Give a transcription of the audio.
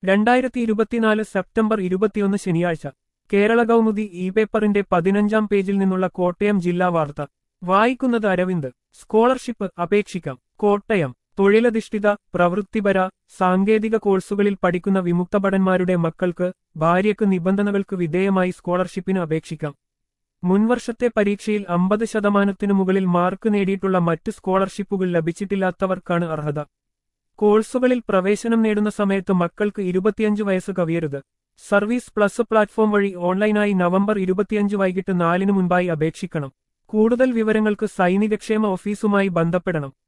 രണ്ടായിരത്തി ഇരുപത്തിനാല് സെപ്റ്റംബർ ഇരുപത്തിയൊന്ന് ശനിയാഴ്ച കേരള കൗമുദി ഇ പേപ്പറിന്റെ പതിനഞ്ചാം പേജിൽ നിന്നുള്ള കോട്ടയം ജില്ലാ വാർത്ത വായിക്കുന്നത് അരവിന്ദ് സ്കോളർഷിപ്പ് അപേക്ഷിക്കാം കോട്ടയം തൊഴിലധിഷ്ഠിത പ്രവൃത്തിപര സാങ്കേതിക കോഴ്സുകളിൽ പഠിക്കുന്ന വിമുക്തഭടന്മാരുടെ മക്കൾക്ക് ഭാര്യയ്ക്ക് നിബന്ധനകൾക്ക് വിധേയമായി സ്കോളർഷിപ്പിന് അപേക്ഷിക്കാം മുൻവർഷത്തെ പരീക്ഷയിൽ അമ്പത് ശതമാനത്തിനു മുകളിൽ മാർക്ക് നേടിയിട്ടുള്ള മറ്റ് സ്കോളർഷിപ്പുകൾ ലഭിച്ചിട്ടില്ലാത്തവർക്കാണ് അർഹത കോഴ്സുകളിൽ പ്രവേശനം നേടുന്ന സമയത്ത് മക്കൾക്ക് ഇരുപത്തിയഞ്ച് വയസ്സ് കവിയരുത് സർവീസ് പ്ലസ് പ്ലാറ്റ്ഫോം വഴി ഓൺലൈനായി നവംബർ ഇരുപത്തിയഞ്ച് വൈകിട്ട് നാലിന് മുൻപായി അപേക്ഷിക്കണം കൂടുതൽ വിവരങ്ങൾക്ക് സൈനികക്ഷേമ ഓഫീസുമായി ബന്ധപ്പെടണം